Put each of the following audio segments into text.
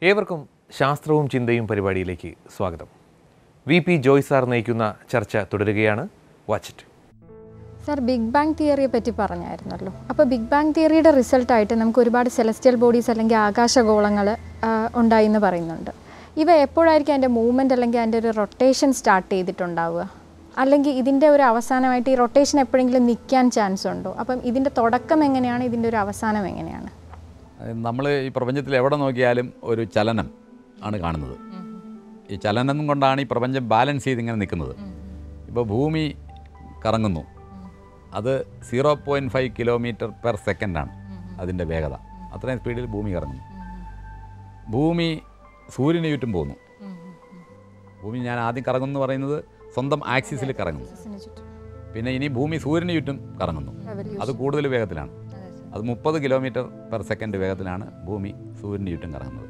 ഏവർക്കും ശാസ്ത്രവും ചിന്തയും പരിപാടിയിലേക്ക് സ്വാഗതം വി പി ജോയ് സാർ നയിക്കുന്ന ചർച്ച തുടരുകയാണ് വാച്ചിറ്റ് സാർ ബിഗ് ബാങ് തിയറിയെ പറ്റി പറഞ്ഞായിരുന്നല്ലോ അപ്പോൾ ബിഗ് ബാങ് തിയറിയുടെ റിസൾട്ടായിട്ട് നമുക്ക് ഒരുപാട് സെലസ്റ്റിയൽ ബോഡീസ് അല്ലെങ്കിൽ ആകാശഗോളങ്ങൾ ഉണ്ടായി എന്ന് പറയുന്നുണ്ട് ഇവ എപ്പോഴായിരിക്കും അതിൻ്റെ മൂവ്മെൻറ്റ് അല്ലെങ്കിൽ അതിൻ്റെ ഒരു റൊട്ടേഷൻ സ്റ്റാർട്ട് ചെയ്തിട്ടുണ്ടാവുക അല്ലെങ്കിൽ ഇതിൻ്റെ ഒരു അവസാനമായിട്ട് ഈ റൊട്ടേഷൻ എപ്പോഴെങ്കിലും നിൽക്കാൻ ചാൻസ് ഉണ്ടോ അപ്പം ഇതിൻ്റെ തുടക്കം എങ്ങനെയാണ് ഇതിൻ്റെ ഒരു അവസാനം എങ്ങനെയാണ് നമ്മൾ ഈ പ്രപഞ്ചത്തിൽ എവിടെ നോക്കിയാലും ഒരു ചലനം ആണ് കാണുന്നത് ഈ ചലനം കൊണ്ടാണ് ഈ പ്രപഞ്ചം ബാലൻസ് ചെയ്ത് ഇങ്ങനെ നിൽക്കുന്നത് ഇപ്പോൾ ഭൂമി കറങ്ങുന്നു അത് zero point five kilometre per സെക്കൻഡാണ് അതിൻ്റെ വേഗത അത്രയും സ്പീഡിൽ ഭൂമി കറങ്ങുന്നു ഭൂമി സൂര്യന് ചുറ്റും പോകുന്നു ഭൂമി ഞാൻ ആദ്യം കറങ്ങുന്നു എന്ന് പറയുന്നത് സ്വന്തം ആക്സിസിൽ കറങ്ങുന്നു പിന്നെ ഇനി ഭൂമി സൂര്യന് ചുറ്റും കറങ്ങുന്നു അത് കൂടുതൽ വേഗത്തിലാണ് അത് മുപ്പത് കിലോമീറ്റർ പെർ സെക്കൻഡ് വേഗത്തിലാണ് ഭൂമി സൂര്യന് ചുറ്റും കറങ്ങുന്നത്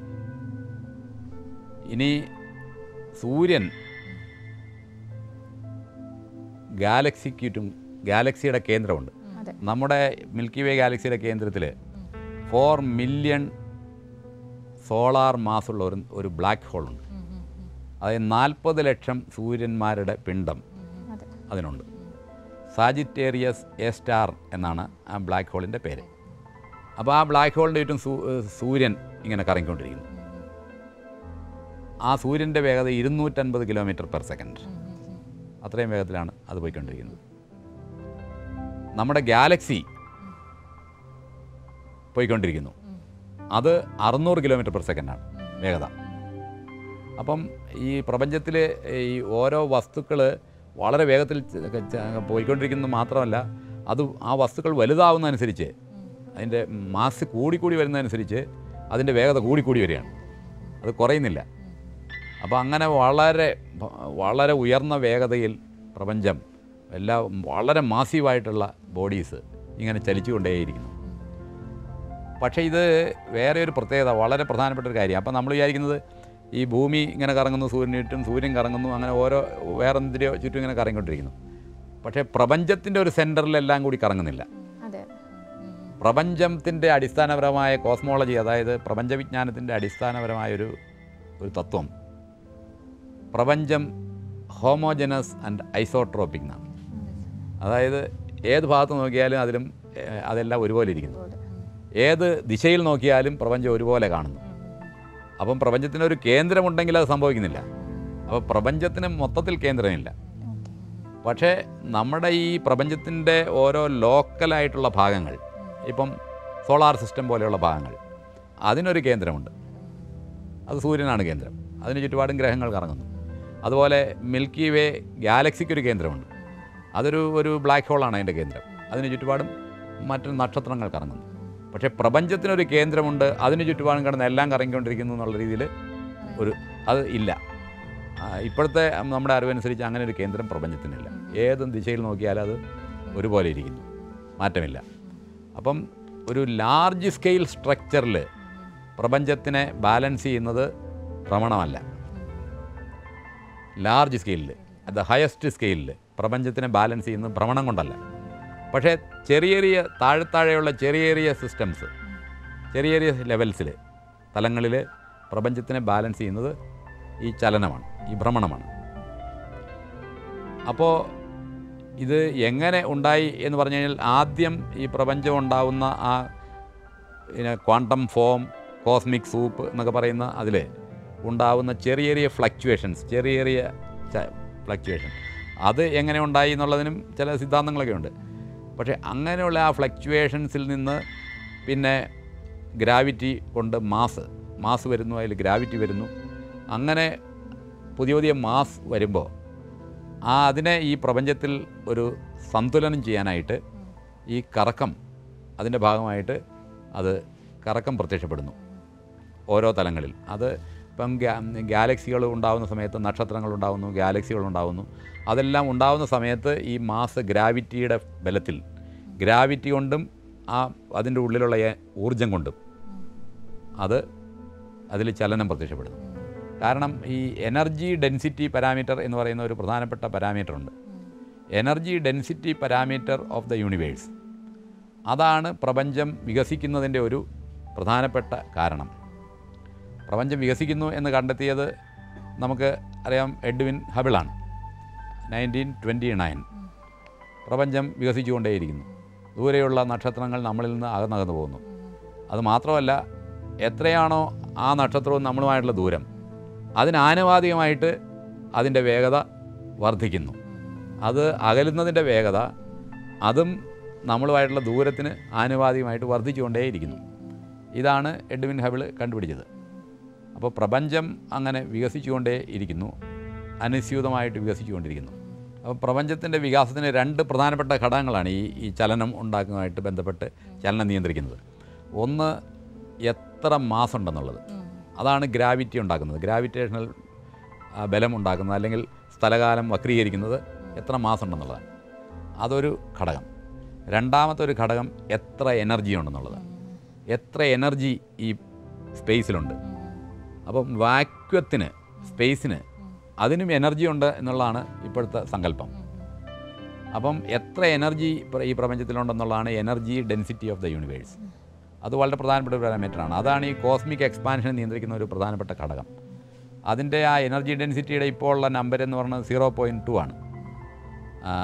ഇനി സൂര്യൻ ഗാലക്സിക്ക് ചുറ്റും ഗാലക്സിയുടെ കേന്ദ്രമുണ്ട് അതെ. നമ്മുടെ മിൽക്കി വേ ഗാലക്സിയുടെ കേന്ദ്രത്തിൽ ഫോർ മില്യൺ സോളാർ മാസുള്ള ഒരു ഒരു ബ്ലാക്ക് ഹോളുണ്ട് അതായത് നാൽപ്പത് ലക്ഷം സൂര്യന്മാരുടെ പിണ്ഡം അതെ അതിനുണ്ട് സാജിറ്റേറിയസ് എ സ്റ്റാർ എന്നാണ് ആ ബ്ലാക്ക് ഹോളിൻ്റെ പേര് അപ്പോൾ ആ ബ്ലാക്ക് ഹോളിൻ്റെ ചുറ്റും സൂ- ഏഹ് സൂര്യൻ ഇങ്ങനെ കറങ്ങിക്കൊണ്ടിരിക്കുന്നു ആ സൂര്യൻ്റെ വേഗത ഇരുന്നൂറ്റൻപത് കിലോമീറ്റർ പെർ സെക്കൻഡ് അത്രയും വേഗത്തിലാണ് അത് പോയിക്കൊണ്ടിരിക്കുന്നത് നമ്മുടെ ഗാലക്സി പോയിക്കൊണ്ടിരിക്കുന്നു അത് അറുന്നൂറ് കിലോമീറ്റർ പെർ സെക്കൻഡാണ് വേഗത അപ്പം ഈ പ്രപഞ്ചത്തിൽ ഈ ഓരോ വസ്തുക്കൾ വളരെ വേഗത്തിൽ ച- ച- പോയിക്കൊണ്ടിരിക്കുന്നത് മാത്രമല്ല അത് ആ വസ്തുക്കൾ വലുതാവുന്നതനുസരിച്ച് അതിൻ്റെ മാസ് കൂടിക്കൂടി വരുന്നതനുസരിച്ച് അതിൻ്റെ വേഗത കൂടിക്കൂടി വരികയാണ് അത് കുറയുന്നില്ല അപ്പോൾ അങ്ങനെ വളരെ ഭ- വളരെ ഉയർന്ന വേഗതയിൽ പ്രപഞ്ചം എല്ലാ വളരെ മാസീവായിട്ടുള്ള ബോഡീസ് ഇങ്ങനെ ചലിച്ചുകൊണ്ടേയിരിക്കുന്നു പക്ഷേ ഇത് വേറെ ഒരു പ്രത്യേകത വളരെ പ്രധാനപ്പെട്ട ഒരു കാര്യം അപ്പം നമ്മൾ വിചാരിക്കുന്നത് ഈ ഭൂമി ഇങ്ങനെ കറങ്ങുന്നു സൂര്യന് ചുറ്റും സൂര്യൻ കറങ്ങുന്നു അങ്ങനെ ഓരോ വേറെ എന്തിനോ ചുറ്റും ഇങ്ങനെ കറങ്ങിക്കൊണ്ടിരിക്കുന്നു പക്ഷേ പ്രപഞ്ചത്തിൻ്റെ ഒരു സെൻറ്ററിലെല്ലാം കൂടി കറങ്ങുന്നില്ല അതെ പ്രപഞ്ചത്തിൻ്റെ അടിസ്ഥാനപരമായ കോസ്മോളജി അതായത് പ്രപഞ്ചവിജ്ഞാനത്തിൻ്റെ അടിസ്ഥാനപരമായ ഒരു ഒരു തത്വം പ്രപഞ്ചം ഹോമോജനസ് ആൻഡ് ഐസോട്രോപ്പിക് എന്നാണ് അതായത് ഏത് ഭാഗത്ത് നോക്കിയാലും അതിലും ഏഹ്, അതെല്ലാം ഒരുപോലെ ഇരിക്കുന്നു ഏത് ദിശയിൽ നോക്കിയാലും പ്രപഞ്ചം ഒരുപോലെ കാണുന്നു അപ്പം പ്രപഞ്ചത്തിനൊരു കേന്ദ്രമുണ്ടെങ്കിൽ അത് സംഭവിക്കുന്നില്ല അപ്പോൾ പ്രപഞ്ചത്തിന് മൊത്തത്തിൽ കേന്ദ്രമില്ല പക്ഷേ നമ്മുടെ ഈ പ്രപഞ്ചത്തിൻ്റെ ഓരോ ലോക്കലായിട്ടുള്ള ഭാഗങ്ങൾ ഇപ്പം സോളാർ സിസ്റ്റം പോലെയുള്ള ഭാഗങ്ങൾ അതിനൊരു കേന്ദ്രമുണ്ട് അത് സൂര്യനാണ് കേന്ദ്രം അതിന് ചുറ്റുപാടും ഗ്രഹങ്ങൾ കറങ്ങുന്നു അതുപോലെ മിൽക്കി വേ ഗാലക്സിക്കൊരു കേന്ദ്രമുണ്ട് അതൊരു ഒരു ബ്ലാക്ക് ഹോളാണ് അതിൻ്റെ കേന്ദ്രം അതിന് ചുറ്റുപാടും മറ്റു നക്ഷത്രങ്ങൾ കറങ്ങുന്നു പക്ഷേ പ്രപഞ്ചത്തിനൊരു കേന്ദ്രമുണ്ട് അതിന് ചുറ്റുപാടും കിടന്ന് എല്ലാം കറങ്ങിക്കൊണ്ടിരിക്കുന്നു എന്നുള്ള രീതിയിൽ ഒരു അത് ഇല്ല ആ, ഇപ്പോഴത്തെ നമ്മുടെ അറിവനുസരിച്ച് അങ്ങനെ ഒരു കേന്ദ്രം പ്രപഞ്ചത്തിനില്ല ഏത് ദിശയിൽ നോക്കിയാലും അത് ഒരുപോലെ ഇരിക്കുന്നു മാറ്റമില്ല അപ്പം ഒരു ലാർജ് സ്കെയിൽ സ്ട്രക്ചറിൽ പ്രപഞ്ചത്തിനെ ബാലൻസ് ചെയ്യുന്നത് ഭ്രമണമല്ല ലാർജ് സ്കെയിലിൽ അറ്റ് ദ ഹയസ്റ്റ് സ്കെയിലിൽ പ്രപഞ്ചത്തിനെ ബാലൻസ് ചെയ്യുന്നത് ഭ്രമണം കൊണ്ടല്ല പക്ഷേ ചെറിയ ചെറിയ താഴെ താഴെയുള്ള ചെറിയ ചെറിയ സിസ്റ്റംസ് ചെറിയ ചെറിയ ലെവൽസിൽ തലങ്ങളിൽ പ്രപഞ്ചത്തിനെ ബാലൻസ് ചെയ്യുന്നത് ഈ ചലനമാണ് ഈ ഭ്രമണമാണ് അപ്പോൾ ഇത് എങ്ങനെ ഉണ്ടായി എന്ന് പറഞ്ഞു കഴിഞ്ഞാൽ ആദ്യം ഈ പ്രപഞ്ചം ഉണ്ടാവുന്ന ആ പിന്നെ ക്വാണ്ടം ഫോം കോസ്മിക് സൂപ്പ് എന്നൊക്കെ പറയുന്ന അതിൽ ഉണ്ടാവുന്ന ചെറിയ ചെറിയ ഫ്ലക്ച്വേഷൻസ് ചെറിയ ചെറിയ ഫ്ലക്ച്വേഷൻ അത് എങ്ങനെ ഉണ്ടായി എന്നുള്ളതിനും ചില സിദ്ധാന്തങ്ങളൊക്കെ ഉണ്ട് പക്ഷേ അങ്ങനെയുള്ള ആ ഫ്ലക്ച്വേഷൻസിൽ നിന്ന് പിന്നെ ഗ്രാവിറ്റി കൊണ്ട് മാസ് മാസ് വരുന്നു അതിൽ ഗ്രാവിറ്റി വരുന്നു അങ്ങനെ പുതിയ പുതിയ മാസ് വരുമ്പോൾ ആ അതിനെ ഈ പ്രപഞ്ചത്തിൽ ഒരു സന്തുലനം ചെയ്യാനായിട്ട് ഈ കറക്കം അതിൻ്റെ ഭാഗമായിട്ട് അത് കറക്കം പ്രത്യക്ഷപ്പെടുന്നു ഓരോ തലങ്ങളിൽ അത് ഇപ്പം ഗാലക്സികൾ ഉണ്ടാകുന്ന സമയത്ത് നക്ഷത്രങ്ങൾ ഉണ്ടാകുന്നു ഗാലക്സികൾ ഉണ്ടാകുന്നു അതെല്ലാം ഉണ്ടാകുന്ന സമയത്ത് ഈ മാസ് ഗ്രാവിറ്റിയുടെ ബലത്തിൽ ഗ്രാവിറ്റി കൊണ്ടും ആ അതിൻ്റെ ഉള്ളിലുള്ള ഏ- ഊർജം കൊണ്ടും അത് അതിൽ ചലനം പ്രത്യക്ഷപ്പെടുന്നു കാരണം ഈ എനർജി ഡെൻസിറ്റി പാരാമീറ്റർ എന്ന് പറയുന്ന ഒരു പ്രധാനപ്പെട്ട പാരാമീറ്റർ ഉണ്ട് energy density parameter of the universe അതാണ് പ്രപഞ്ചം വികസിക്കുന്നതിൻ്റെ ഒരു പ്രധാനപ്പെട്ട കാരണം പ്രപഞ്ചം വികസിക്കുന്നു എന്ന് കണ്ടെത്തിയത് നമുക്ക് അറിയാം എഡ്വിൻ ഹബിളാണ് നയൻറ്റീൻ ട്വൻറ്റി നയൻ പ്രപഞ്ചം വികസിച്ചുകൊണ്ടേയിരിക്കുന്നു ദൂരെയുള്ള നക്ഷത്രങ്ങൾ നമ്മളിൽ നിന്ന് അകന്നകന്നു പോകുന്നു അത് മാത്രമല്ല എത്രയാണോ ആ നക്ഷത്രവും നമ്മളുമായിട്ടുള്ള ദൂരം അതിനാനുപാതികമായിട്ട് അതിൻ്റെ വേഗത വർദ്ധിക്കുന്നു അത് അകലുന്നതിൻ്റെ വേഗത അതും നമ്മളുമായിട്ടുള്ള ദൂരത്തിന് ആനുപാതികമായിട്ട് വർദ്ധിച്ചുകൊണ്ടേയിരിക്കുന്നു ഇതാണ് എഡ്വിൻ ഹബിൾ കണ്ടുപിടിച്ചത് അപ്പോൾ പ്രപഞ്ചം അങ്ങനെ വികസിച്ചുകൊണ്ടേ ഇരിക്കുന്നു അനുസ്യൂതമായിട്ട് വികസിച്ചുകൊണ്ടിരിക്കുന്നു അപ്പോൾ പ്രപഞ്ചത്തിൻ്റെ വികാസത്തിന് രണ്ട് പ്രധാനപ്പെട്ട ഘടകങ്ങളാണ് ഈ ഈ ചലനം ഉണ്ടാക്കുന്നതുമായിട്ട് ബന്ധപ്പെട്ട് ചലനം നിയന്ത്രിക്കുന്നത് ഒന്ന് എത്ര മാസം ഉണ്ടെന്നുള്ളത് അതാണ് ഗ്രാവിറ്റി ഉണ്ടാക്കുന്നത് ഗ്രാവിറ്റേഷണൽ ആ, ബലം ഉണ്ടാക്കുന്നത് അല്ലെങ്കിൽ സ്ഥലകാലം വക്രീകരിക്കുന്നത് എത്ര മാസം ഉണ്ടെന്നുള്ളതാണ് അതൊരു ഘടകം രണ്ടാമത്തെ ഒരു ഘടകം എത്ര എനർജി ഉണ്ടെന്നുള്ളത് എത്ര എനർജി ഈ സ്പേസിലുണ്ട് അപ്പം വാക്വത്തിന് സ്പേസിന് അതിനും എനർജി ഉണ്ട് എന്നുള്ളതാണ് ഇപ്പോഴത്തെ സങ്കല്പം അപ്പം എത്ര എനർജി പ്ര- ഈ പ്രപഞ്ചത്തിലുണ്ടെന്നുള്ളതാണ് energy density of the universe അത് വളരെ പ്രധാനപ്പെട്ട ഒരു പാരാമീറ്ററാണ് അതാണ് ഈ കോസ്മിക് എക്സ്പാൻഷൻ നിയന്ത്രിക്കുന്ന ഒരു പ്രധാനപ്പെട്ട ഘടകം അതിൻ്റെ ആ എനർജി ഡെൻസിറ്റിയുടെ ഇപ്പോൾ ഉള്ള നമ്പർ എന്ന് പറയുന്നത് സീറോ പോയിൻറ്റ് ടു ആണ് ആ,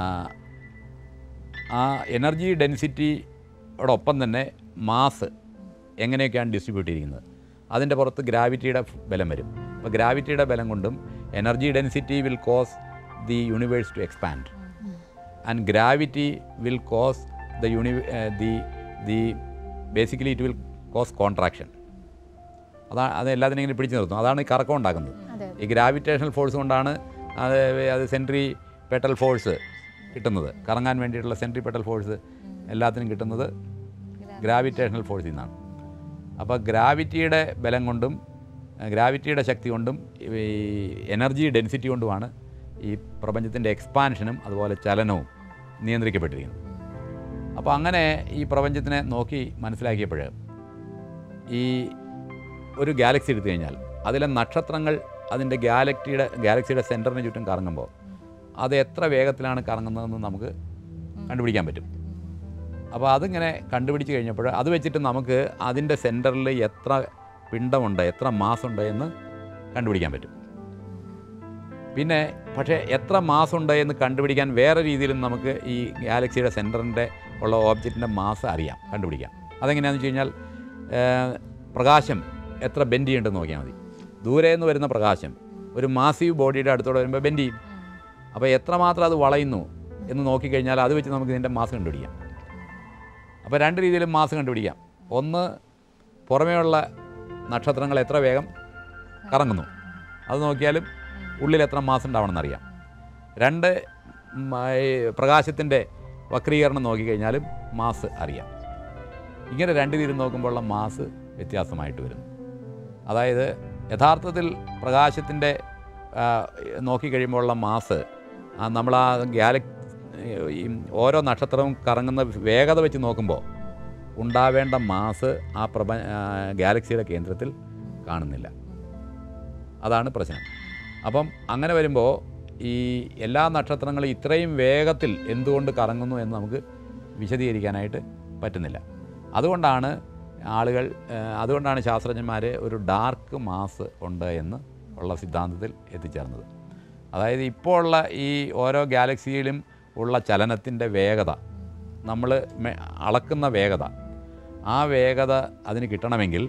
ആ എനർജി ഡെൻസിറ്റിയോടൊപ്പം തന്നെ മാസ് എങ്ങനെയൊക്കെയാണ് ഡിസ്ട്രിബ്യൂട്ട് ചെയ്തിരിക്കുന്നത് അതിൻ്റെ പുറത്ത് ഗ്രാവിറ്റിയുടെ ഫ് ബലം വരും അപ്പോൾ ഗ്രാവിറ്റിയുടെ ബലം കൊണ്ടും energy density will cause the universe to expand and gravity will cause the uni the the basically it will cause contraction അതാണ് അത് എല്ലാത്തിനും ഇങ്ങനെ പിടിച്ചു നിർത്തും അതാണ് ഈ കറക്കം ഉണ്ടാക്കുന്നത് അതെ ഈ ഗ്രാവിറ്റേഷണൽ ഫോഴ്സ് കൊണ്ടാണ് അത് അത് സെൻട്രി പെട്ടൽ ഫോഴ്സ് കിട്ടുന്നത് കറങ്ങാൻ വേണ്ടിയിട്ടുള്ള സെൻട്രി പെട്ടൽ ഫോഴ്സ് എല്ലാത്തിനും കിട്ടുന്നത് ഗ്രാവിറ്റേഷണൽ ഫോഴ്സിൽ നിന്നാണ് അപ്പോൾ ഗ്രാവിറ്റിയുടെ ബലം കൊണ്ടും ഗ്രാവിറ്റിയുടെ ശക്തി കൊണ്ടും ഈ എനർജി ഡെൻസിറ്റി കൊണ്ടുമാണ് ഈ പ്രപഞ്ചത്തിൻ്റെ എക്സ്പാൻഷനും അതുപോലെ ചലനവും നിയന്ത്രിക്കപ്പെട്ടിരിക്കുന്നത് അപ്പോൾ അങ്ങനെ ഈ പ്രപഞ്ചത്തിനെ നോക്കി മനസ്സിലാക്കിയപ്പോൾ ഈ ഒരു ഗാലക്സി എടുത്തു കഴിഞ്ഞാൽ അതിലെ നക്ഷത്രങ്ങൾ അതിൻ്റെ ഗാലക്സിയുടെ ഗാലക്സിയുടെ സെൻറ്ററിന് ചുറ്റും കറങ്ങുമ്പോൾ അത് എത്ര വേഗത്തിലാണ് കറങ്ങുന്നതെന്ന് നമുക്ക് കണ്ടുപിടിക്കാൻ പറ്റും അപ്പോൾ അതിങ്ങനെ കണ്ടുപിടിച്ച് കഴിഞ്ഞപ്പോൾ അത് വെച്ചിട്ട് നമുക്ക് അതിൻ്റെ സെൻറ്ററിൽ എത്ര പിണ്ടമുണ്ട് എത്ര മാസമുണ്ട് എന്ന് കണ്ടുപിടിക്കാൻ പറ്റും പിന്നെ പക്ഷേ എത്ര മാസമുണ്ട് എന്ന് കണ്ടുപിടിക്കാൻ വേറെ രീതിയിലും നമുക്ക് ഈ ഗാലക്സിയുടെ സെൻറ്ററിൻ്റെ ഉള്ള ഓബ്ജക്റ്റിൻ്റെ മാസ് അറിയാം കണ്ടുപിടിക്കാം അതെങ്ങനെയാണെന്ന് വെച്ച് കഴിഞ്ഞാൽ ഏഹ്, പ്രകാശം എത്ര ബെൻഡ് ചെയ്യുന്നുണ്ടെന്ന് നോക്കിയാൽ മതി ദൂരെ നിന്ന് വരുന്ന പ്രകാശം ഒരു മാസീവ് ബോഡിയുടെ അടുത്തോടെ വരുമ്പോൾ ബെൻഡ് ചെയ്യും അപ്പോൾ എത്രമാത്രം അത് വളയുന്നു എന്ന് നോക്കിക്കഴിഞ്ഞാൽ അത് വെച്ച് നമുക്ക് ഇതിൻ്റെ മാസ് കണ്ടുപിടിക്കാം അപ്പോൾ രണ്ട് രീതിയിലും മാസ് കണ്ടുപിടിക്കാം ഒന്ന് പുറമേയുള്ള നക്ഷത്രങ്ങൾ എത്ര വേഗം കറങ്ങുന്നു അത് നോക്കിയാലും ഉള്ളിൽ എത്ര മാസം ഉണ്ടാവണമെന്നറിയാം രണ്ട് ഉം, ഈ പ്രകാശത്തിൻ്റെ വക്രീകരണം നോക്കിക്കഴിഞ്ഞാലും മാസ് അറിയാം ഇങ്ങനെ രണ്ട് രീതിയിൽ നോക്കുമ്പോഴുള്ള മാസ് വ്യത്യാസമായിട്ട് വരുന്നു അതായത് യഥാർത്ഥത്തിൽ പ്രകാശത്തിൻ്റെ ആ, നോക്കിക്കഴിയുമ്പോഴുള്ള മാസ് ആ, നമ്മൾ ആ ഗാലക് ഈ ഓരോ നക്ഷത്രവും കറങ്ങുന്ന വേഗത വെച്ച് നോക്കുമ്പോൾ ഉണ്ടാവേണ്ട മാസ് ആ പ്രപ ആ, ഗാലക്സിയുടെ കേന്ദ്രത്തിൽ കാണുന്നില്ല അതാണ് പ്രശ്നം അപ്പം അങ്ങനെ വരുമ്പോൾ ഈ എല്ലാ നക്ഷത്രങ്ങളും ഇത്രയും വേഗത്തിൽ എന്തുകൊണ്ട് കറങ്ങുന്നു എന്ന് നമുക്ക് വിശദീകരിക്കാനായിട്ട് പറ്റുന്നില്ല അതുകൊണ്ടാണ് ആളുകൾ ഏഹ്, അതുകൊണ്ടാണ് ശാസ്ത്രജ്ഞന്മാർ ഒരു ഡാർക്ക് മാസ് ഉണ്ട് എന്ന് ഉള്ള സിദ്ധാന്തത്തിൽ എത്തിച്ചേർന്നത് അതായത് ഇപ്പോൾ ഉള്ള ഈ ഓരോ ഗാലക്സിയിലും ഉള്ള ചലനത്തിൻ്റെ വേഗത നമ്മൾ അളക്കുന്ന വേഗത ആ വേഗത അതിന് കിട്ടണമെങ്കിൽ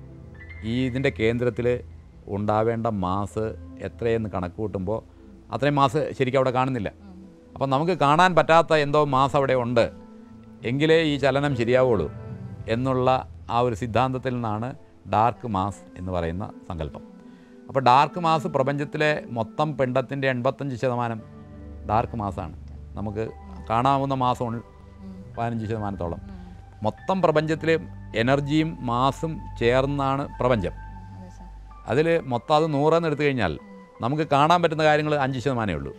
ഈ ഇതിൻ്റെ കേന്ദ്രത്തിൽ ഉണ്ടാവേണ്ട മാസ് എത്രയെന്ന് കണക്ക് കൂട്ടുമ്പോൾ അത്രയും മാസ് ശരിക്കും അവിടെ കാണുന്നില്ല അപ്പം നമുക്ക് കാണാൻ പറ്റാത്ത എന്തോ മാസ് അവിടെ ഉണ്ട് എങ്കിലേ ഈ ചലനം ശരിയാവുള്ളൂ എന്നുള്ള ആ ഒരു സിദ്ധാന്തത്തിൽ നിന്നാണ് ഡാർക്ക് മാസ് എന്ന് പറയുന്ന സങ്കല്പം അപ്പോൾ ഡാർക്ക് മാസ് പ്രപഞ്ചത്തിലെ മൊത്തം പിണ്ടത്തിൻ്റെ എൺപത്തഞ്ച് ശതമാനം ഡാർക്ക് മാസമാണ് നമുക്ക് കാണാവുന്ന മാസം പതിനഞ്ച് ശതമാനത്തോളം മൊത്തം പ്രപഞ്ചത്തിലെ എനർജിയും മാസും ചേർന്നാണ് പ്രപഞ്ചം അതെ സാർ അതിൽ മൊത്തം അത് നൂറെന്ന് എടുത്തു കഴിഞ്ഞാൽ നമുക്ക് കാണാൻ പറ്റുന്ന കാര്യങ്ങൾ അഞ്ച് ശതമാനമേ ഉള്ളൂ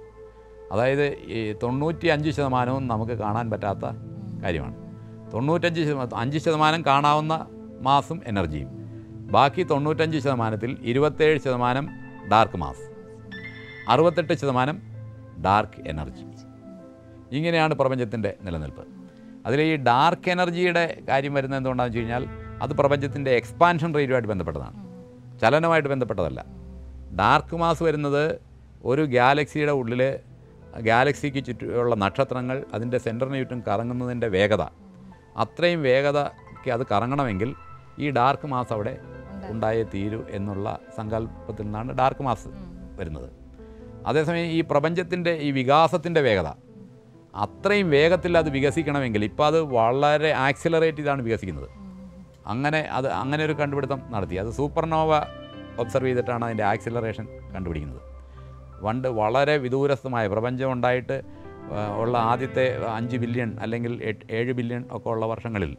അതായത് ഈ തൊണ്ണൂറ്റി അഞ്ച് ശതമാനവും നമുക്ക് കാണാൻ പറ്റാത്ത കാര്യമാണ് തൊണ്ണൂറ്റഞ്ച് ശതമാനം അഞ്ച് ശതമാനം കാണാവുന്ന മാസും എനർജിയും ബാക്കി തൊണ്ണൂറ്റഞ്ച് ശതമാനത്തിൽ ഇരുപത്തേഴ് ശതമാനം ഡാർക്ക് മാസ് അറുപത്തെട്ട് ശതമാനം ഡാർക്ക് എനർജി ഇങ്ങനെയാണ് പ്രപഞ്ചത്തിൻ്റെ നിലനിൽപ്പ് അതിൽ ഈ ഡാർക്ക് എനർജിയുടെ കാര്യം വരുന്നത് എന്തുകൊണ്ടാണെന്ന് വെച്ച് കഴിഞ്ഞാൽ അത് പ്രപഞ്ചത്തിൻ്റെ എക്സ്പാൻഷൻ റേറ്റുമായിട്ട് ബന്ധപ്പെട്ടതാണ് ചലനമായിട്ട് ബന്ധപ്പെട്ടതല്ല ഡാർക്ക് മാസ് വരുന്നത് ഒരു ഗാലക്സിയുടെ ഉള്ളിൽ ഗാലക്സിക്ക് ചുറ്റുമുള്ള നക്ഷത്രങ്ങൾ അതിൻ്റെ സെൻറ്ററിന് ചുറ്റും കറങ്ങുന്നതിൻ്റെ വേഗത അത്രയും വേഗതയ്ക്ക് അത് കറങ്ങണമെങ്കിൽ ഈ ഡാർക്ക് മാസ് അവിടെ ഉണ്ടായേ തീരൂ എന്നുള്ള സങ്കല്പത്തിൽ നിന്നാണ് ഡാർക്ക് മാസ് വരുന്നത് അതേസമയം ഈ പ്രപഞ്ചത്തിൻ്റെ ഈ വികാസത്തിൻ്റെ വേഗത അത്രയും വേഗത്തിൽ അത് വികസിക്കണമെങ്കിൽ ഇപ്പോൾ അത് വളരെ ആക്സിലറേറ്റ് ചെയ്താണ് വികസിക്കുന്നത് അങ്ങനെ അത് അങ്ങനെ ഒരു കണ്ടുപിടുത്തം നടത്തി അത് സൂപ്പർനോവ ഒബ്സർവ് ചെയ്തിട്ടാണ് അതിൻ്റെ ആക്സിലറേഷൻ കണ്ടുപിടിക്കുന്നത് പണ്ട് വളരെ വിദൂരസ്ഥമായ പ്രപഞ്ചം ഉണ്ടായിട്ട് ആ, ഉള്ള ആദ്യത്തെ അഞ്ച് ബില്യൺ അല്ലെങ്കിൽ എട്ട് ഏഴ് ബില്യൺ ഒക്കെ ഉള്ള വർഷങ്ങളിൽ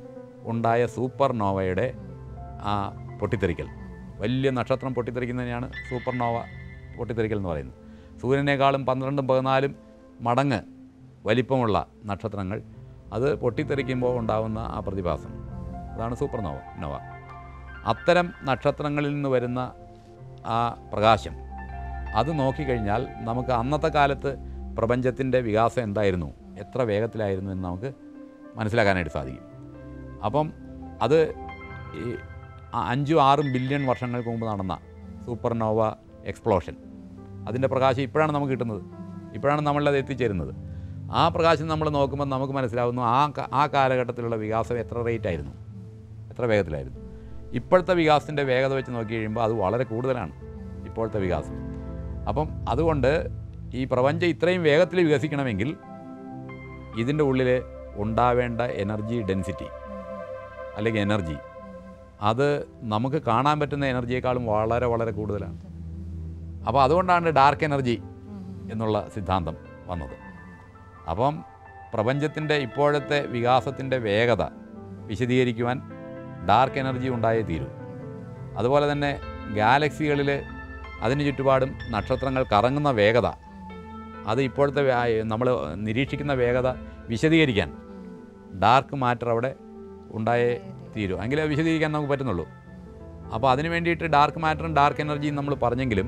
ഉണ്ടായ സൂപ്പർ നോവയുടെ ആ പൊട്ടിത്തെറിക്കൽ വലിയ നക്ഷത്രം പൊട്ടിത്തെറിക്കുന്നതിനെയാണ് സൂപ്പർ നോവ പൊട്ടിത്തെറിക്കൽ എന്ന് പറയുന്നത് സൂര്യനേക്കാളും പന്ത്രണ്ടും പതിനാലും മടങ്ങ് വലിപ്പമുള്ള നക്ഷത്രങ്ങൾ അത് പൊട്ടിത്തെറിക്കുമ്പോൾ ഉണ്ടാകുന്ന ആ പ്രതിഭാസം അതാണ് സൂപ്പർ നോവ നോവ അത്തരം നക്ഷത്രങ്ങളിൽ നിന്ന് വരുന്ന ആ പ്രകാശം അത് നോക്കിക്കഴിഞ്ഞാൽ നമുക്ക് അന്നത്തെ കാലത്ത് പ്രപഞ്ചത്തിൻ്റെ വികാസം എന്തായിരുന്നു എത്ര വേഗത്തിലായിരുന്നു എന്ന് നമുക്ക് മനസ്സിലാക്കാനായിട്ട് സാധിക്കും അപ്പം അത് ഈ ആ അഞ്ചും ആറും ബില്യൺ വർഷങ്ങൾക്ക് മുമ്പ് നടന്ന സൂപ്പർനോവ എക്സ്പ്ലോഷൻ അതിൻ്റെ പ്രകാശം ഇപ്പോഴാണ് നമുക്ക് കിട്ടുന്നത് ഇപ്പോഴാണ് നമ്മളത് എത്തിച്ചേരുന്നത് ആ പ്രകാശം നമ്മൾ നോക്കുമ്പോൾ നമുക്ക് മനസ്സിലാവുന്നു ആ ക- ആ കാലഘട്ടത്തിലുള്ള വികാസം എത്ര റേറ്റ് ആയിരുന്നു എത്ര വേഗത്തിലായിരുന്നു ഇപ്പോഴത്തെ വികാസത്തിൻ്റെ വേഗത വെച്ച് നോക്കി കഴിയുമ്പോൾ അത് വളരെ കൂടുതലാണ് ഇപ്പോഴത്തെ വികാസം അപ്പം അതുകൊണ്ട് ഈ പ്രപഞ്ചം ഇത്രയും വേഗത്തിൽ വികസിക്കണമെങ്കിൽ ഇതിൻ്റെ ഉള്ളിൽ ഉണ്ടാവേണ്ട എനർജി ഡെൻസിറ്റി അല്ലെങ്കിൽ എനർജി അത് നമുക്ക് കാണാൻ പറ്റുന്ന എനർജിയേക്കാളും വളരെ വളരെ കൂടുതലാണ് അപ്പോൾ അതുകൊണ്ടാണ് ഡാർക്ക് എനർജി എന്നുള്ള സിദ്ധാന്തം വന്നത് അപ്പം പ്രപഞ്ചത്തിൻ്റെ ഇപ്പോഴത്തെ വികാസത്തിൻ്റെ വേഗത വിശദീകരിക്കുവാൻ ഡാർക്ക് എനർജി ഉണ്ടായേ തീരൂ അതുപോലെ തന്നെ ഗാലക്സികളിൽ അതിന് ചുറ്റുപാടും നക്ഷത്രങ്ങൾ കറങ്ങുന്ന വേഗത അത് ഇപ്പോഴത്തെ നമ്മൾ നിരീക്ഷിക്കുന്ന വേഗത വിശദീകരിക്കാൻ ഡാർക്ക് മാറ്റർ അവിടെ ഉണ്ടായേ തീരൂ എങ്കിലേ അത് വിശദീകരിക്കാൻ നമുക്ക് പറ്റുന്നുള്ളൂ അപ്പോൾ അതിന് വേണ്ടിയിട്ട് ഡാർക്ക് മാറ്ററും ഡാർക്ക് എനർജിയും നമ്മൾ പറഞ്ഞെങ്കിലും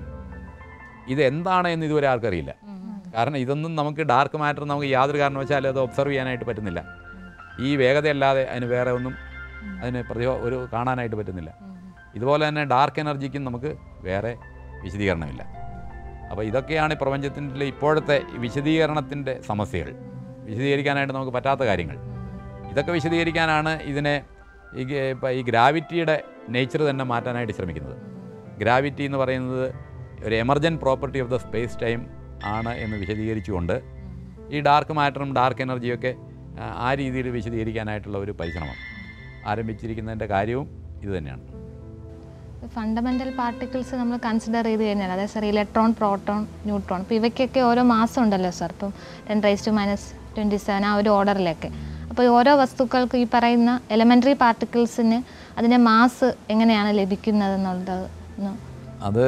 ഇത് എന്താണ് എന്ന് ഇതുവരെ ആർക്കും അറിയില്ല കാരണം ഇതൊന്നും നമുക്ക് ഡാർക്ക് മാറ്റർ നമുക്ക് യാതൊരു കാരണവശാലും അത് ഒബ്സർവ് ചെയ്യാനായിട്ട് പറ്റുന്നില്ല ഈ വേഗതയല്ലാതെ അതിന് വേറെ ഒന്നും അതിന് പ്രതിഭ ഒരു കാണാനായിട്ട് പറ്റുന്നില്ല ഇതുപോലെ തന്നെ ഡാർക്ക് എനർജിക്കും നമുക്ക് വേറെ വിശദീകരണമില്ല അപ്പോൾ ഇതൊക്കെയാണ് ഈ പ്രപഞ്ചത്തിൻ്റെ ഇപ്പോഴത്തെ വിശദീകരണത്തിൻ്റെ സമസ്യകൾ വിശദീകരിക്കാനായിട്ട് നമുക്ക് പറ്റാത്ത കാര്യങ്ങൾ ഇതൊക്കെ വിശദീകരിക്കാനാണ് ഇതിനെ ഈ ഗ- ഇപ്പം ഈ ഗ്രാവിറ്റിയുടെ നേച്ചർ തന്നെ മാറ്റാനായിട്ട് ശ്രമിക്കുന്നത് ഗ്രാവിറ്റി എന്ന് പറയുന്നത് ഒരു emergent property of the space time ആണ് എന്ന് വിശദീകരിച്ചുകൊണ്ട് ഈ ഡാർക്ക് മാറ്ററും ഡാർക്ക് എനർജിയൊക്കെ ആ, ആ രീതിയിൽ വിശദീകരിക്കാനായിട്ടുള്ള ഒരു പരിശ്രമം ആരംഭിച്ചിരിക്കുന്നതിൻ്റെ കാര്യവും ഇത് തന്നെയാണ് ഫണ്ടമെൻ്റൽ പാർട്ടിക്കിൾസ് നമ്മൾ കൺസിഡർ ചെയ്ത് കഴിഞ്ഞാൽ അതായത് സാർ ഇലക്ട്രോൺ പ്രോട്ടോൺ ന്യൂട്രോൺ അപ്പോൾ ഇവയ്ക്കൊക്കെ ഓരോ മാസം ഉണ്ടല്ലോ സാർ ഇപ്പം ten raise to minus twenty seven ആ ഒരു ഓർഡറിലൊക്കെ അപ്പോൾ ഈ ഓരോ വസ്തുക്കൾക്കും ഈ പറയുന്ന എലമെൻ്ററി പാർട്ടിക്കിൾസിന് അതിൻ്റെ മാസ് എങ്ങനെയാണ് ലഭിക്കുന്നത് എന്നുള്ളത് ഒന്ന് അത്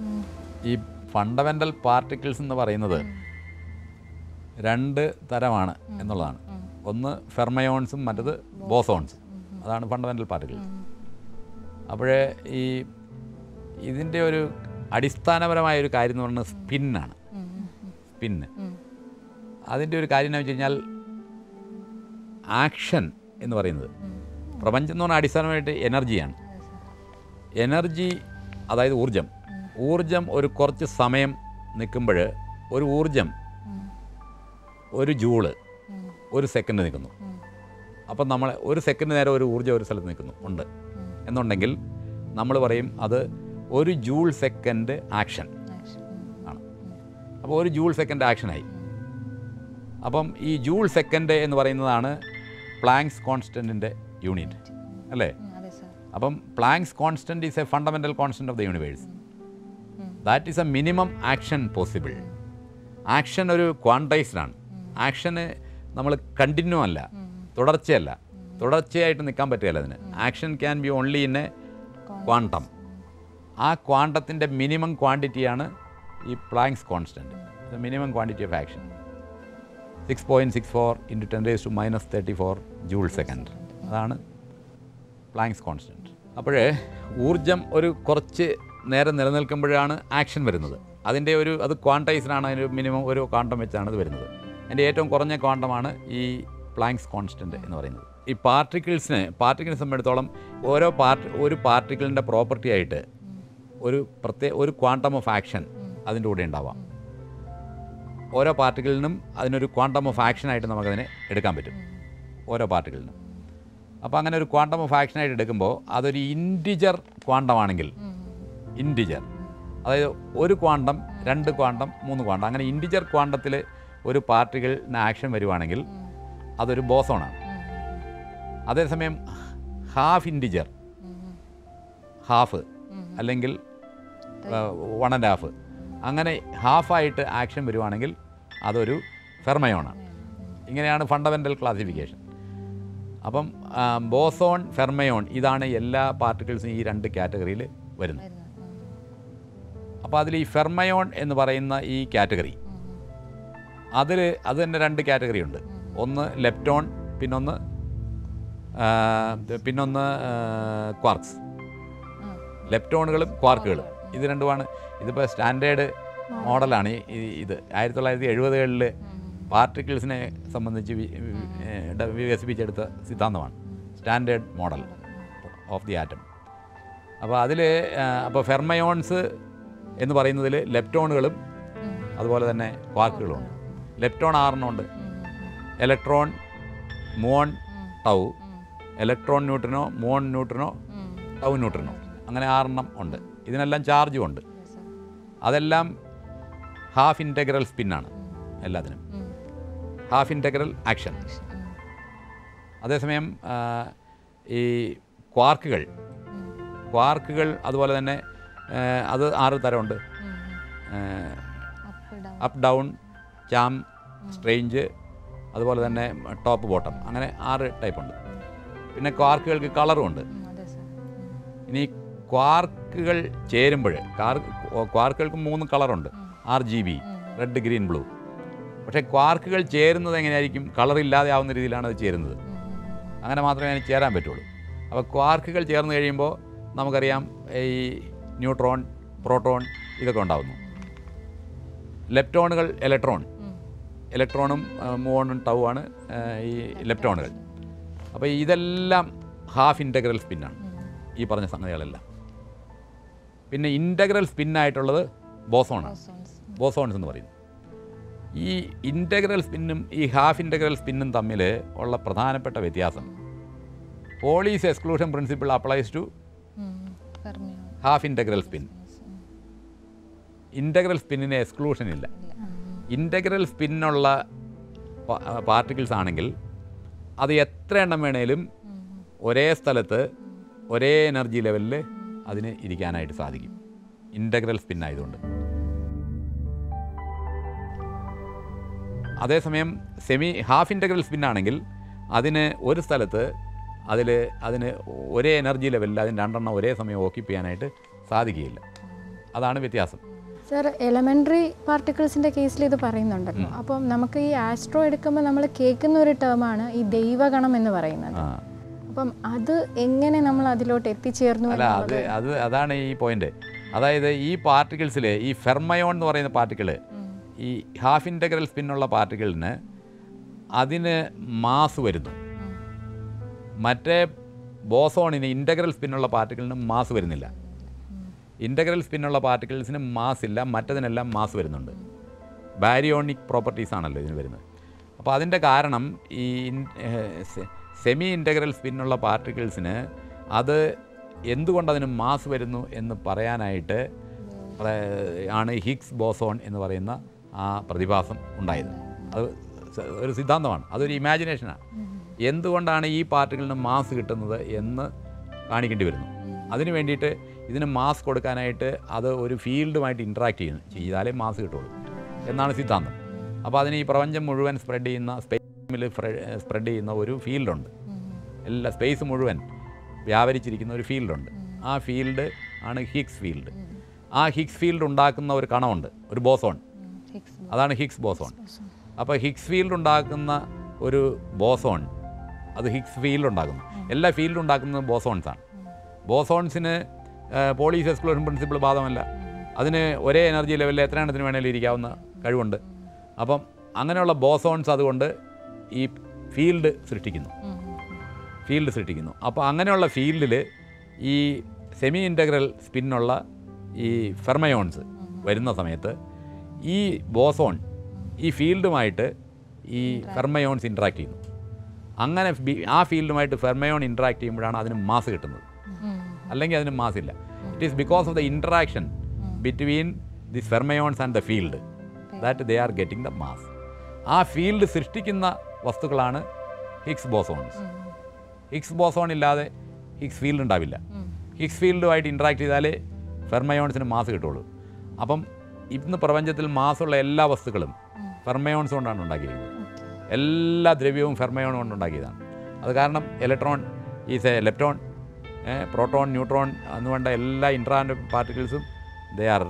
ഈ ഫണ്ടമെൻ്റൽ പാർട്ടിക്കിൾസ് എന്ന് പറയുന്നത് രണ്ട് തരമാണ് എന്നുള്ളതാണ് ഒന്ന് ഫെർമയോൺസും മറ്റത് ബോസോൺസും അതാണ് ഫണ്ടമെൻ്റൽ പാർട്ടിക്കിൾസ് അപ്പോഴേ ഈ ഇതിൻ്റെ ഒരു അടിസ്ഥാനപരമായ ഒരു കാര്യം എന്ന് പറയുന്നത് സ്പിന്നാണ് സ്പിന്ന് അതിൻ്റെ ഒരു കാര്യം എന്ന് വെച്ച് കഴിഞ്ഞാൽ ആക്ഷൻ എന്ന് പറയുന്നത് പ്രപഞ്ചം എന്ന് പറഞ്ഞാൽ അടിസ്ഥാനമായിട്ട് എനർജിയാണ് എനർജി അതായത് ഊർജം ഊർജം ഒരു കുറച്ച് സമയം നിൽക്കുമ്പോൾ ഒരു ഊർജം ഒരു ജൂള് ഒരു സെക്കൻഡ് നിൽക്കുന്നു അപ്പം നമ്മൾ ഒരു സെക്കൻഡ് നേരം ഒരു ഊർജ്ജം ഒരു സ്ഥലത്ത് നിൽക്കുന്നു ഉണ്ട് എന്നുണ്ടെങ്കിൽ നമ്മൾ പറയും അത് ഒരു ജൂൾ സെക്കൻഡ് ആക്ഷൻ ആണ് അപ്പോൾ ഒരു ജൂൾ സെക്കൻഡ് ആക്ഷനായി അപ്പം ഈ ജൂൾ സെക്കൻഡ് എന്ന് പറയുന്നതാണ് പ്ലാങ്സ് കോൺസ്റ്റൻറ്റിൻ്റെ യൂണിറ്റ് അല്ലേ അതെ സാർ അപ്പം Planck's constant is a fundamental constant of the universe that is a minimum action possible action ഒരു ക്വാണ്ടൈസ്ഡ് ആണ് ആക്ഷന് നമ്മൾ കണ്ടിന്യൂ അല്ല തുടർച്ചയല്ല തുടർച്ചയായിട്ട് നിൽക്കാൻ പറ്റുകയില്ല അതിന് action can be only in a quantum ആ ക്വാണ്ടത്തിൻ്റെ മിനിമം ക്വാണ്ടിറ്റിയാണ് ഈ Planck's constant minimum quantity of action six point six four into ten raise to minus thirty four joule second അതാണ് പ്ലാങ്സ് കോൺസ്റ്റൻറ്റ് അപ്പോഴേ ഊർജം ഒരു കുറച്ച് നേരം നിലനിൽക്കുമ്പോഴാണ് ആക്ഷൻ വരുന്നത് അതിൻ്റെ ഒരു അത് ക്വാണ്ടൈസിനാണ് അതിന് മിനിമം ഒരു ക്വാണ്ടം വെച്ചാണ് ഇത് വരുന്നത് അതിൻ്റെ ഏറ്റവും കുറഞ്ഞ ക്വാണ്ടമാണ് ഈ പ്ലാങ്സ് കോൺസ്റ്റൻറ്റ് എന്ന് പറയുന്നത് ഈ പാർട്ടിക്കിൾസിന് പാർട്ടിക്കിൾസ് സംബന്ധിച്ചിടത്തോളം ഓരോ പാർട്ടി ഒരു പാർട്ടിക്കിളിൻ്റെ പ്രോപ്പർട്ടി ആയിട്ട് ഒരു പ്രത്യേക ഒരു ക്വാണ്ടം ഓഫ് ആക്ഷൻ അതിൻ്റെ കൂടെ ഉണ്ടാവാം ഓരോ പാർട്ടിക്കിളിനും അതിനൊരു ക്വാണ്ടം ഓഫ് ആക്ഷനായിട്ട് നമുക്കതിനെ എടുക്കാൻ പറ്റും ഓരോ പാർട്ടിക്കിളിനും അപ്പോൾ അങ്ങനെ ഒരു ക്വാണ്ടം ഓഫ് ആക്ഷനായിട്ട് എടുക്കുമ്പോൾ അതൊരു ഇൻറ്റിജർ ക്വാണ്ടം ആണെങ്കിൽ ഇൻറ്റിജർ അതായത് ഒരു ക്വാണ്ടം രണ്ട് ക്വാണ്ടം മൂന്ന് ക്വാണ്ടം അങ്ങനെ ഇൻറ്റിജർ ക്വാണ്ടത്തിൽ ഒരു പാർട്ടിക്കിളിന് ആക്ഷൻ വരുവാണെങ്കിൽ അതൊരു ബോസോണാണ് അതേസമയം ഹാഫ് ഇൻറ്റിജർ ഹാഫ് അല്ലെങ്കിൽ വൺ ആൻഡ് ഹാഫ് അങ്ങനെ ഹാഫായിട്ട് ആക്ഷൻ വരുവാണെങ്കിൽ അതൊരു ഫെർമയോണാണ് ഇങ്ങനെയാണ് ഫണ്ടമെൻ്റൽ ക്ലാസിഫിക്കേഷൻ അപ്പം ആ, ബോസോൺ ഫെർമയോൺ ഇതാണ് എല്ലാ പാർട്ടിക്കിൾസും ഈ രണ്ട് കാറ്റഗറിയിൽ വരുന്നത് അപ്പോൾ അതിൽ ഈ ഫെർമയോൺ എന്ന് പറയുന്ന ഈ കാറ്റഗറി അതിൽ അത് തന്നെ രണ്ട് കാറ്റഗറി ഉണ്ട് ഒന്ന് ലെപ്റ്റോൺ പിന്നൊന്ന് ആ, പിന്നൊന്ന് ക്വാർക്സ് ലെപ്റ്റോണുകളും ക്വാർക്കുകളും ഇത് രണ്ടുമാണ് ഇതിപ്പോൾ സ്റ്റാൻഡേർഡ് മോഡലാണ് ഈ- ഈ- ഇത് ആയിരത്തി തൊള്ളായിരത്തി എഴുപതുകളിൽ പാർട്ടിക്കിൾസിനെ സംബന്ധിച്ച് വി- വി- ഏഹ് ഡ- വികസിപ്പിച്ചെടുത്ത സിദ്ധാന്തമാണ് standard model of the atom അപ്പോൾ അതിൽ അപ്പോൾ ഫെർമയോൺസ് എന്ന് പറയുന്നതിൽ ലെപ്റ്റോണുകളും അതുപോലെ തന്നെ ക്വാർക്കുകളും ഉണ്ട് ലെപ്റ്റോൺ ആറെണ്ണമുണ്ട് electron muon tau electron neutrino muon neutrino tau neutrino അങ്ങനെ ആറെണ്ണം ഉണ്ട് ഇതിനെല്ലാം ചാർജും ഉണ്ട് അതെല്ലാം ഹാഫ് ഇൻറ്റഗ്രൽ സ്പിന്നാണ് എല്ലാത്തിനും ഹാഫ് ഇൻറ്റഗ്രൽ ആക്ഷൻ അതേസമയം ആ, ഈ ക്വാർക്കുകൾ ക്വാർക്കുകൾ അതുപോലെ തന്നെ ആ, അത് ആറ് തരമുണ്ട് അപ്പ് ഡൗൺ ചാം സ്ട്രേഞ്ച് അതുപോലെ തന്നെ ടോപ്പ് ബോട്ടം അങ്ങനെ ആറ് ടൈപ്പ് ഉണ്ട് പിന്നെ ക്വാർക്കുകൾക്ക് കളറും ഉണ്ട് അതെ സാർ ഇനി ക്വാർക്കുകൾ ചേരുമ്പോൾ കാർ ക്വാർക്കുകൾക്ക് മൂന്ന് കളറുണ്ട് R G B red green blue പക്ഷേ ക്വാർക്കുകൾ ചേരുന്നത് എങ്ങനെയായിരിക്കും കളർ ഇല്ലാതെ ആവുന്ന രീതിയിലാണ് അത് ചേരുന്നത് അങ്ങനെ മാത്രമേ അതിന് ചേരാൻ പറ്റുള്ളൂ അപ്പോൾ ക്വാർക്കുകൾ ചേർന്ന് കഴിയുമ്പോൾ നമുക്കറിയാം ഈ ന്യൂട്രോൺ പ്രോട്ടോൺ ഇതൊക്കെ ഉണ്ടാകുന്നു ലെപ്റ്റോണുകൾ ഇലക്ട്രോൺ ഇലക്ട്രോണും മൂവോണും ടൗ ആണ് ആ, ഈ ലെപ്റ്റോണുകൾ അപ്പോൾ ഇതെല്ലാം ഹാഫ് ഇൻറ്റഗ്രൽ സ്പിന്നാണ് ഈ പറഞ്ഞ സംഗതികളെല്ലാം പിന്നെ ഇൻറ്റഗ്രൽ സ്പിന്നായിട്ടുള്ളത് ബോസോണാണ് ബോസോൺസ് എന്ന് പറയുന്നത് ഈ ഇൻറ്റഗ്രൽ സ്പിന്നും ഈ ഹാഫ് ഇൻറ്റഗ്രൽ സ്പിന്നും തമ്മിൽ ഉള്ള പ്രധാനപ്പെട്ട വ്യത്യാസം Pauli's exclusion principle applies to fermion half integral spin integral സ്പിന്നിന് എക്സ്ക്ലൂഷൻ ഇല്ല ഇൻറ്റഗ്രൽ സ്പിന്നുള്ള പാർട്ടിക്കിൾസ് ആണെങ്കിൽ അത് എത്ര എണ്ണം വേണേലും ഒരേ സ്ഥലത്ത് ഒരേ എനർജി ലെവലിൽ അതിന് ഇരിക്കാനായിട്ട് സാധിക്കും ഇൻറ്റഗ്രൽ സ്പിൻ ആയതുകൊണ്ട് അതേസമയം സെമി ഹാഫ് ഇൻറ്റഗ്രൽ സ്പിൻ ആണെങ്കിൽ അതിന് ഒരു സ്ഥലത്ത് അതിൽ അതിന് ഒരേ എനർജി ലെവലിൽ അതിന് രണ്ടെണ്ണം ഒരേ സമയം ഓക്യുപ്പ് ചെയ്യാനായിട്ട് സാധിക്കുകയില്ല അതാണ് വ്യത്യാസം സർ എലമെൻ്ററി പാർട്ടിക്കിൾസിൻ്റെ കേസിൽ ഇത് പറയുന്നുണ്ടല്ലോ അപ്പം നമുക്ക് ഈ ആസ്ട്രോ എടുക്കുമ്പോൾ നമ്മൾ കേൾക്കുന്ന ഒരു ടേമാണ് ഈ ദൈവഗണം എന്ന് പറയുന്നത് ആ അപ്പം അത് എങ്ങനെ നമ്മൾ അതിലോട്ട് എത്തിച്ചേർന്നു അല്ല അത് അത് അതാണ് ഈ പോയിന്റ് അതായത് ഈ പാർട്ടിക്കിൾസിൽ ഈ ഫെർമയോൺ എന്ന് പറയുന്ന പാർട്ടിക്കിൾ ഈ ഹാഫ് ഇൻറ്റഗ്രൽ സ്പിന്നുള്ള പാർട്ടിക്കിളിന് അതിന് മാസ് വരുന്നു മറ്റേ ബോസോണിന് ഇൻറ്റഗ്രൽ സ്പിന്നുള്ള പാർട്ടിക്കിളിന് മാസ് വരുന്നില്ല ഇൻറ്റഗ്രൽ സ്പിന്നുള്ള പാർട്ടിക്കിൾസിന് മാസ് ഇല്ല മറ്റതിനെല്ലാം മാസ് വരുന്നുണ്ട് ബാരിയോണിക് പ്രോപ്പർട്ടീസ് ആണല്ലോ ഇതിന് വരുന്നത് അപ്പോൾ അതിൻ്റെ കാരണം ഈ സെമി ഇൻറ്റഗ്രൽ സ്പിന്നുള്ള പാർട്ടിക്കിൾസിന് അത് എന്തുകൊണ്ട് അതിന് മാസ് വരുന്നു എന്ന് പറയാനായിട്ട് പ്ര- ആണ് ഹിഗ്സ് ബോസോൺ എന്ന് പറയുന്ന ആ പ്രതിഭാസം ഉണ്ടായത് അത് സ- ഒരു സിദ്ധാന്തമാണ് അതൊരു ഇമാജിനേഷനാണ് എന്തുകൊണ്ടാണ് ഈ പാർട്ടിക്കിളിന് മാസ് കിട്ടുന്നത് എന്ന് കാണിക്കേണ്ടി വരുന്നു അതിന് വേണ്ടിയിട്ട് ഇതിന് മാസ് കൊടുക്കാനായിട്ട് അത് ഒരു ഫീൽഡുമായിട്ട് ഇൻട്രാക്ട് ചെയ്യുന്നു ചെയ്താലേ മാസ് കിട്ടുള്ളൂ എന്നാണ് സിദ്ധാന്തം അപ്പോൾ അതിന് ഈ പ്രപഞ്ചം മുഴുവൻ സ്പ്രെഡ് ചെയ്യുന്ന സ്പേസിൽ സ്പ്രെഡ് ചെയ്യുന്ന ഒരു ഫീൽഡുണ്ട് എല്ലാ സ്പേസ് മുഴുവൻ വ്യാപരിച്ചിരിക്കുന്ന ഒരു ഫീൽഡുണ്ട് ആ ഫീൽഡ് ആണ് ഹിഗ്സ് ഫീൽഡ് ആ ഹിഗ്സ് ഫീൽഡ് ഉണ്ടാക്കുന്ന ഒരു കണമുണ്ട് ഒരു ബോസോൺ ഹിക്സ് അതാണ് ഹിഗ്സ് ബോസോൺ അപ്പോൾ ഹിഗ്സ് ഫീൽഡ് ഉണ്ടാക്കുന്ന ഒരു ബോസോൺ അത് ഹിഗ്സ് ഫീൽഡ് ഉണ്ടാക്കുന്നു എല്ലാ ഫീൽഡും ഉണ്ടാക്കുന്നത് ബോസോൺസാണ് ബോസോൺസിന് പോളീസ് എക്സ്ക്ലൂഷൻ പ്രിൻസിപ്പിൾ ബാധമല്ല അതിന് ഒരേ എനർജി ലെവലിൽ എത്ര എണ്ണത്തിന് വേണേലും ഇരിക്കാവുന്ന കഴിവുണ്ട് അപ്പം അങ്ങനെയുള്ള ബോസോൺസ് അതുകൊണ്ട് ഈ ഫീൽഡ് സൃഷ്ടിക്കുന്നു ഫീൽഡ് സൃഷ്ടിക്കുന്നു അപ്പോൾ അങ്ങനെയുള്ള ഫീൽഡിൽ ഈ സെമി ഇൻറ്റഗ്രൽ സ്പിന്നുള്ള ഈ ഫെർമയോൺസ് വരുന്ന സമയത്ത് ഈ ബോസോൺ ഈ ഫീൽഡുമായിട്ട് ഈ ഫെർമയോൺസ് ഇൻട്രാക്ട് ചെയ്യുന്നു അങ്ങനെ ബി- ആ ഫീൽഡുമായിട്ട് ഫെർമയോൺ ഇൻട്രാക്ട് ചെയ്യുമ്പോഴാണ് അതിന് മാസ് കിട്ടുന്നത് അല്ലെങ്കിൽ അതിന് മാസ് ഇല്ല it is because of the interaction between the fermions and the field that they are getting the mass ആ ഫീൽഡ് സൃഷ്ടിക്കുന്ന വസ്തുക്കളാണ് ഹിഗ്സ് ബോസോൺസ് ഹിഗ്സ് ബോസോൺ ഇല്ലാതെ ഹിഗ്സ് ഫീൽഡ് ഉണ്ടാവില്ല ഹിഗ്സ് ഫീൽഡുമായിട്ട് ഇൻട്രാക്ട് ചെയ്താലേ ഫെർമയോൺസിന് മാസ് കിട്ടുള്ളൂ അപ്പം ഇന്ന് പ്രപഞ്ചത്തിൽ മാസുള്ള എല്ലാ വസ്തുക്കളും ഫെർമയോൺസ് കൊണ്ടാണ് ഉണ്ടാക്കിയിരിക്കുന്നത് എല്ലാ ദ്രവ്യവും ഫെർമയോൺ കൊണ്ട് ഉണ്ടാക്കിയതാണ് അത് കാരണം electron is a lepton proton neutron എന്ന് വേണ്ട എല്ലാ ഇൻട്രാൻഡ് പാർട്ടിക്കിൾസും they are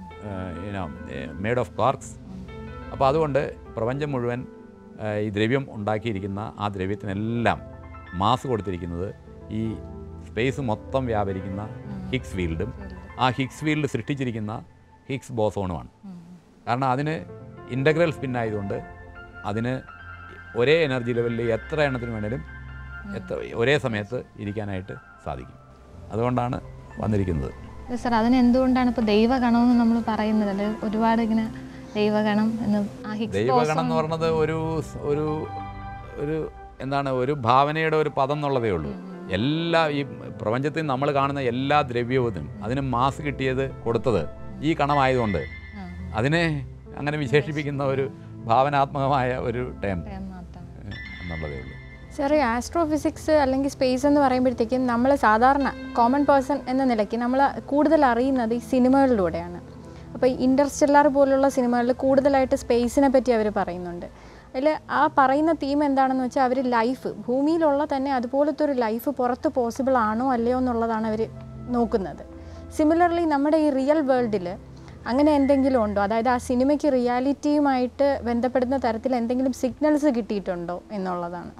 you know made of quarks അപ്പോൾ അതുകൊണ്ട് പ്രപഞ്ചം മുഴുവൻ ആ, ഈ ദ്രവ്യം ഉണ്ടാക്കിയിരിക്കുന്ന ആ ദ്രവ്യത്തിനെല്ലാം മാസ് കൊടുത്തിരിക്കുന്നത് ഈ സ്പേസ് മൊത്തം വ്യാപരിക്കുന്ന ഹിഗ്സ് ഫീൽഡും ആ ഹിഗ്സ് ഫീൽഡ് സൃഷ്ടിച്ചിരിക്കുന്ന ഹിഗ്സ് ബോസോണുമാണ് കാരണം അതിന് ഇൻ്റഗ്രൽ സ്പിൻ ആയതുകൊണ്ട് അതിന് ഒരേ എനർജി ലെവലിൽ എത്ര എണ്ണത്തിന് വേണേലും എത്ര ഒരേ സമയത്ത് ഇരിക്കാനായിട്ട് സാധിക്കും അതുകൊണ്ടാണ് വന്നിരിക്കുന്നത് സാർ അതിന് എന്തുകൊണ്ടാണ് ഇപ്പോൾ ദൈവഗണമെന്ന് നമ്മൾ പറയുന്നത് അത് ഒരുപാട് ഇങ്ങനെ ദൈവഗണം എന്ന് ആ ഹിഗ്സ് ദൈവഗണം എന്ന് പറയുന്നത് ഒരു സ്- ഒരു ഒരു എന്താണ് ഒരു ഭാവനയുടെ ഒരു പദം എന്നുള്ളതേ ഉള്ളൂ എല്ലാ ഈ പ്രപഞ്ചത്തിൽ നമ്മൾ കാണുന്ന എല്ലാ ദ്രവ്യവും അതിന് മാസ് കിട്ടിയത് കൊടുത്തത് ഈ കണമായതുകൊണ്ട് അതിനെ അങ്ങനെ വിശേഷിപ്പിക്കുന്ന ഒരു ഭാവനാത്മകമായ ഒരു ടേം മാത്രം എന്നുള്ളതേ ഉള്ളൂ സാർ ആസ്ട്രോഫിസിക്സ് അല്ലെങ്കിൽ സ്പേസ് എന്ന് പറയുമ്പോഴത്തേക്കും നമ്മൾ സാധാരണ കോമൺ പേഴ്സൺ എന്ന നിലയ്ക്ക് നമ്മൾ കൂടുതൽ അറിയുന്നത് ഈ സിനിമകളിലൂടെയാണ് അപ്പോൾ ഈ ഇൻ്റർസ്റ്റെല്ലാർ പോലുള്ള സിനിമകളിൽ കൂടുതലായിട്ട് സ്പേസിനെ പറ്റി അവർ പറയുന്നുണ്ട് അതിൽ ആ പറയുന്ന തീം എന്താണെന്ന് വെച്ചാൽ അവർ ലൈഫ് ഭൂമിയിലുള്ള തന്നെ അതുപോലത്തെ ഒരു ലൈഫ് പുറത്ത് പോസിബിൾ ആണോ അല്ലയോ എന്നുള്ളതാണ് അവർ നോക്കുന്നത് സിമിലർലി നമ്മുടെ ഈ റിയൽ വേൾഡിൽ അങ്ങനെ എന്തെങ്കിലും ഉണ്ടോ അതായത് ആ സിനിമയ്ക്ക് റിയാലിറ്റിയുമായിട്ട് ബന്ധപ്പെടുന്ന തരത്തിൽ എന്തെങ്കിലും സിഗ്നൽസ് കിട്ടിയിട്ടുണ്ടോ എന്നുള്ളതാണ്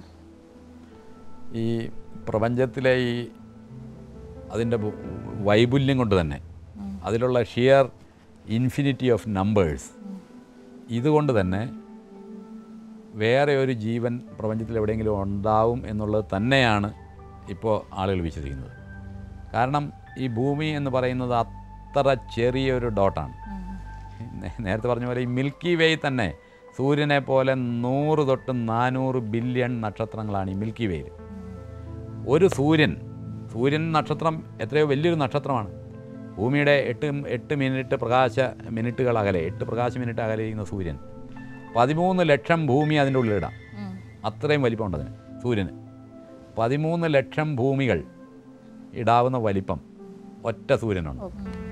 ഈ പ്രപഞ്ചത്തിലെ ഈ അതിൻ്റെ ബു- വൈപുല്യം കൊണ്ട് തന്നെ അതിലുള്ള ഷിയർ ഇൻഫിനിറ്റി ഓഫ് നമ്പേഴ്സ് ഇതുകൊണ്ട് തന്നെ വേറെ ഒരു ജീവൻ പ്രപഞ്ചത്തിൽ എവിടെയെങ്കിലും ഉണ്ടാവും എന്നുള്ളത് തന്നെയാണ് ഇപ്പോൾ ആളുകൾ വിശ്വസിക്കുന്നത് കാരണം ഈ ഭൂമി എന്ന് പറയുന്നത് അത്ര ചെറിയൊരു ഡോട്ടാണ് നേ- നേരത്തെ പറഞ്ഞ പോലെ ഈ മിൽക്കി വേ തന്നെ സൂര്യനെ പോലെ നൂറ് തൊട്ട് നാനൂറ് ബില്യൺ നക്ഷത്രങ്ങളാണ് ഈ മിൽക്കി വേയിൽ ഒരു സൂര്യൻ സൂര്യൻ നക്ഷത്രം എത്രയോ വലിയൊരു നക്ഷത്രമാണ് ഭൂമിയുടെ എട്ട് എട്ട് മിനിറ്റ് പ്രകാശ മിനിറ്റുകൾ അകലെ എട്ട് പ്രകാശ മിനിറ്റ് അകലെ ഇരിക്കുന്ന സൂര്യൻ പതിമൂന്ന് ലക്ഷം ഭൂമി അതിൻ്റെ ഉള്ളിലിടാം അത്രയും വലിപ്പമുണ്ട് അതിന് സൂര്യന് പതിമൂന്ന് ലക്ഷം ഭൂമികൾ ഇടാവുന്ന വലിപ്പം ഒറ്റ സൂര്യനുണ്ട്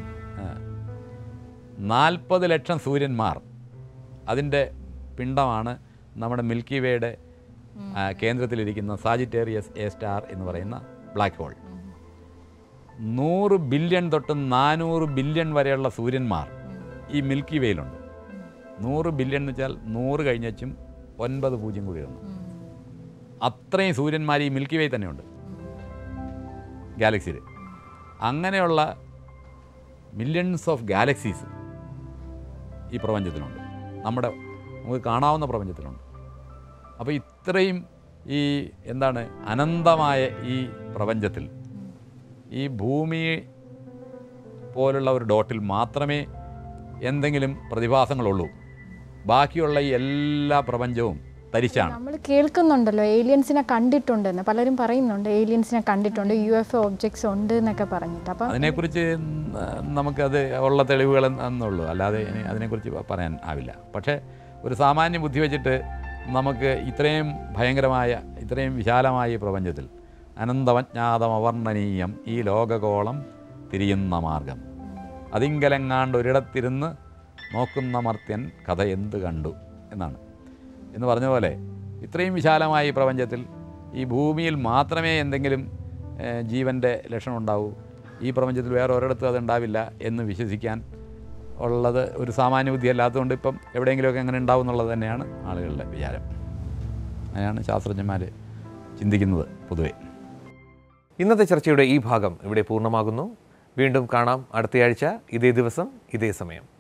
നാൽപ്പത് ലക്ഷം സൂര്യന്മാർ അതിൻ്റെ പിണ്ടമാണ് നമ്മുടെ മിൽക്കി വേയുടെ ആ, കേന്ദ്രത്തിലിരിക്കുന്ന സാജിറ്റേറിയസ് എ സ്റ്റാർ എന്ന് പറയുന്ന ബ്ലാക്ക് ഹോൾ നൂറ് ബില്യൺ തൊട്ട് നാനൂറ് ബില്യൺ വരെയുള്ള സൂര്യന്മാർ ഈ മിൽക്കി വേയിലുണ്ട് നൂറ് ബില്യൺ എന്ന് വെച്ചാൽ നൂറ് കഴിഞ്ഞച്ചും ഒൻപത് പൂജ്യം കൂടി ഇടണം അത്രയും സൂര്യന്മാർ ഈ മിൽക്കി വേ തന്നെയുണ്ട് ഗാലക്സിയിൽ അങ്ങനെയുള്ള മില്യൺസ് ഓഫ് ഗാലക്സീസ് ഈ പ്രപഞ്ചത്തിലുണ്ട് നമ്മുടെ നമുക്ക് കാണാവുന്ന പ്രപഞ്ചത്തിലുണ്ട് അപ്പോൾ ഇത്രയും ഈ എന്താണ് അനന്തമായ ഈ പ്രപഞ്ചത്തിൽ ഈ ഭൂമി പോലുള്ള ഒരു ഡോട്ടിൽ മാത്രമേ എന്തെങ്കിലും പ്രതിഭാസങ്ങളുള്ളൂ ബാക്കിയുള്ള ഈ എല്ലാ പ്രപഞ്ചവും തരിച്ചാണ് നമ്മൾ കേൾക്കുന്നുണ്ടല്ലോ ഏലിയൻസിനെ കണ്ടിട്ടുണ്ടെന്ന് പലരും പറയുന്നുണ്ട് ഏലിയൻസിനെ കണ്ടിട്ടുണ്ട് യു എഫ് ഒബ്ജക്ട്സ് ഉണ്ട് എന്നൊക്കെ പറഞ്ഞിട്ട് അപ്പം അതിനെക്കുറിച്ച് നമുക്കത് ഉള്ള തെളിവുകൾ എന്നുള്ളൂ അല്ലാതെ ഇനി അതിനെക്കുറിച്ച് പറയാൻ ആവില്ല പക്ഷേ ഒരു സാമാന്യ ബുദ്ധി വെച്ചിട്ട് നമുക്ക് ഇത്രയും ഭയങ്കരമായ ഇത്രയും വിശാലമായ ഈ പ്രപഞ്ചത്തിൽ അനന്തമജ്ഞാതമവർണ്ണനീയം ഈ ലോകഗോളം തിരിയുന്ന മാർഗം അതിങ്കലെങ്ങാണ്ട് ഒരിടത്തിരുന്ന് നോക്കുന്ന മർത്യൻ കഥ എന്ത് കണ്ടു എന്നാണ് എന്ന് പറഞ്ഞ പോലെ ഇത്രയും വിശാലമായ ഈ പ്രപഞ്ചത്തിൽ ഈ ഭൂമിയിൽ മാത്രമേ എന്തെങ്കിലും ഏഹ്, ജീവൻ്റെ ലക്ഷണം ഉണ്ടാവൂ ഈ പ്രപഞ്ചത്തിൽ വേറെ ഒരിടത്തും അത് ഉണ്ടാവില്ല എന്ന് വിശ്വസിക്കാൻ ഉള്ളത് ഒരു സാമാന്യ ബുദ്ധി അല്ലാത്തതുകൊണ്ട് ഇപ്പം എവിടെയെങ്കിലുമൊക്കെ അങ്ങനെ ഉണ്ടാവും എന്നുള്ളത് തന്നെയാണ് ആളുകളുടെ വിചാരം അങ്ങനെയാണ് ശാസ്ത്രജ്ഞന്മാർ ചിന്തിക്കുന്നത് പൊതുവേ ഇന്നത്തെ ചർച്ചയുടെ ഈ ഭാഗം ഇവിടെ പൂർണ്ണമാകുന്നു വീണ്ടും കാണാം അടുത്തയാഴ്ച ഇതേ ദിവസം ഇതേ സമയം